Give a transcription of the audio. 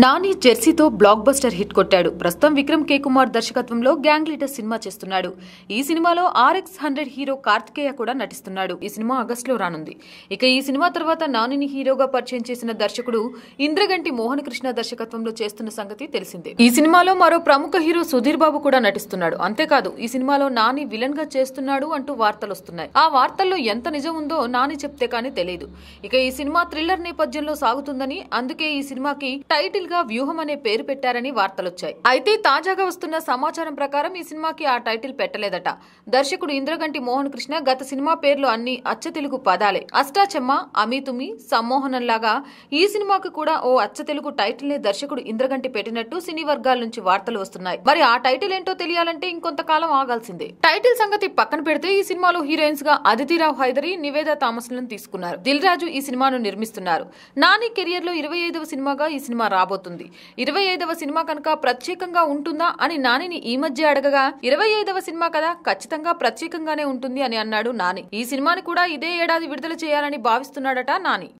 నాని జెర్సీతో blockbuster hit కొట్టాడు ప్రస్తుతం విక్రమ్ కే కుమార్ దర్శకత్వంలో గ్యాంగ్ లీడర్ సినిమా చేస్తున్నాడు ఈ సినిమాలో ఆర్ఎక్స్ హండ్రెడ్ హీరో కార్తికేయ కూడా నటిస్తున్నాడు ఈ సినిమా ఆగస్టులో రానుంది ఇక ఈ సినిమా తర్వాత నానిని హీరోగా పరిచయం చేసిన దర్శకుడు ఇంద్రగంటి మోహన్ కృష్ణ దర్శకత్వంలో చేస్తున్న సంగతి తెలిసిందే ఈ సినిమాలో మరో ప్రముఖ హీరో సుధీర్ బాబు కూడా నటిస్తున్నాడు అంతేకాదు ఈ సినిమాలో నాని విలన్ గా చేస్తున్నాడు అంటూ వార్తలు వస్తున్నాయి ఆ వార్తల్లో ఎంత నిజం ఉందో నాని చెప్తే కానీ తెలియదు ఇక ఈ సినిమా థ్రిల్లర్ నేపథ్యంలో సాగుతుందని అందుకే ఈ సినిమాకి టైటిల్ గా వ్యూహం అనే పేరు పెట్టారని వార్తలొచ్చాయి అయితే తాజాగా వస్తున్న సమాచారం ప్రకారం ఈ సినిమాకి ఆ టైటిల్ పెట్టలేదట దర్శకుడు ఇంద్రగంటి మోహన్ కృష్ణ గత సినిమా పేర్లు అన్ని అచ్చ తెలుగు పదాలే అష్టాచెమ్మ అమీతుమి సమ్మోహనం లాగా ఈ సినిమాకు కూడా ఓ అచ్చ తెలుగు టైటిల్ ని దర్శకుడు ఇంద్రగంటి పెట్టినట్టు సినీ వర్గాల నుంచి వార్తలు వస్తున్నాయి మరి ఆ టైటిల్ ఏంటో తెలియాలంటే ఇంకొంతకాలం ఆగాల్సిందే టైటిల్ సంగతి పక్కన పెడితే ఈ సినిమాలో హీరోయిన్స్ గా అదితిరావు హైదరి నివేద థామస్ లను తీసుకున్నారు దిల్ రాజు ఈ సినిమాను నిర్మిస్తున్నారు నాని కెరియర్ లో ఇరవై ఐదవ సినిమాగా ఈ సినిమా రాబోతుంది ఇరవై ఐదవ సినిమా కనుక ప్రత్యేకంగా ఉంటుందా అని నానిని ఈ మధ్య అడగగా ఇరవై ఐదవ సినిమా కదా ఖచ్చితంగా ప్రత్యేకంగానే ఉంటుంది అని అన్నాడు నాని ఈ సినిమాని కూడా ఇదే ఏడాది విడుదల చేయాలని భావిస్తున్నాడట నాని